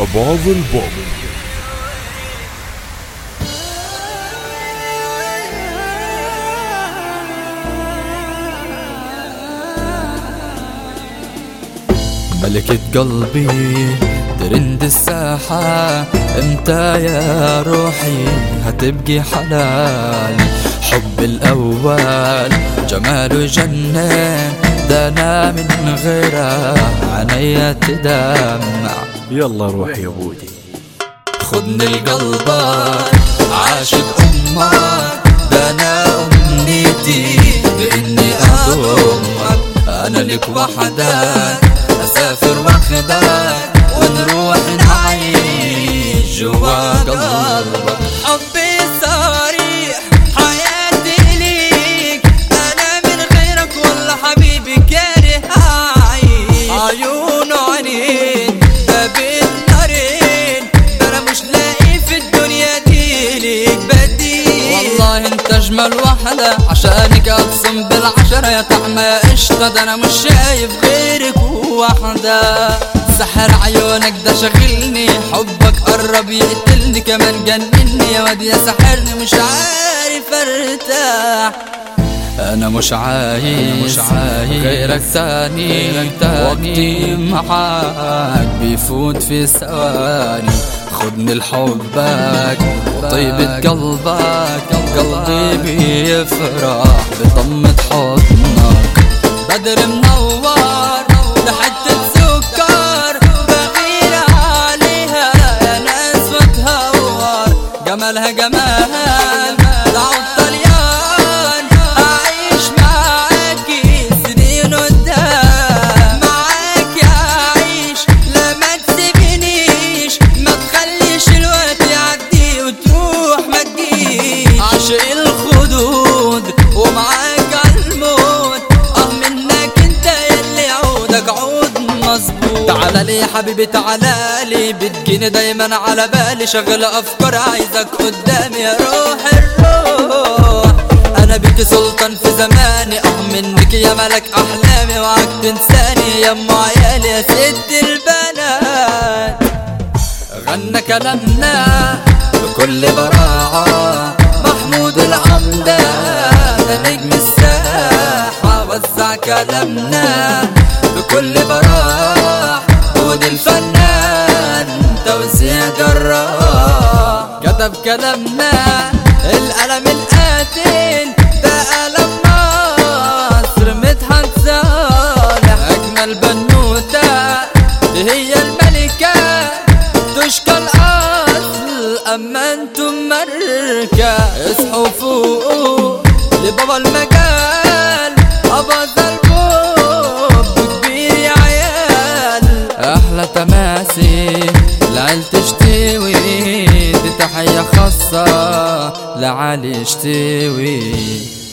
أبعض البابل ملكة قلبي ترند الساحة امتى يا روحي هتبقي حلال حب الأول جماله جنة ده أنا من غيره عينيا تدمع يلا روح يا بودي خدني لقلبك عاشق أمك ده أنا أمنيتي بإني أضمك أنا لك وحدك أسافر واخدك ونروح نعيش جوا قلبك حبي صريح حياتي ليك أنا من غيرك والله حبيبي كاره أعيش عيون وعينين ما بين نارين ده أنا مش لاقي في الدنيا دي ليك بديل والله انت اجمل وحدة عشانك اقسم بالعشرة يا طعمة يا قشطة ده انا مش شايف غيرك وحدة سحر عيونك ده شغلني حبك قرب يقتلني كمان جنني يا واد يا سحرني مش عارف ارتاح انا مش عايز مش عايز غيرك تاني غيرك تاني وقتي معاك بيفوت في ثواني خدني لحبك وطيبة قلبك قلبي بيفرح بطمة حضنك بدر منور ده حتة سكر بغير عليها يا ناس وتهور جمالها جمال دعوة طليان أعيش معاكي سنين قدام معاك أعيش لا ما تسيبنيش ما تخليش الوقت يعدي وتروح ما تجيش عاشق الخدود ومعاك عالموت اه منك انت يلي عودك عود مظبوط تعالى لي حبيبي تعالى لي بتجيني دايما على بالي شغل افكار عايزك قدامي يا روح الروح انا بيك سلطان في زماني اه منك يا ملك احلامي وعك تنساني يا ام عيالي يا ست البنات غنى كلامنا بكل براعة محمود العمدة ده نجم الساحة وزع كلامنا بكل براعة ود الفنان توزيع جراح كتب كلامنا القلم القاتل ده قلم مصر مدحت صالح أجمل بنوتة دي هي الملكة تشكى الأصل أما انتم مركة اصحوا فوقوا لبابا المجال أبا البوب كبير يا عيال أحلى تماسي لعيلة تشتوي دي تحية خاصة لعلي اشتوي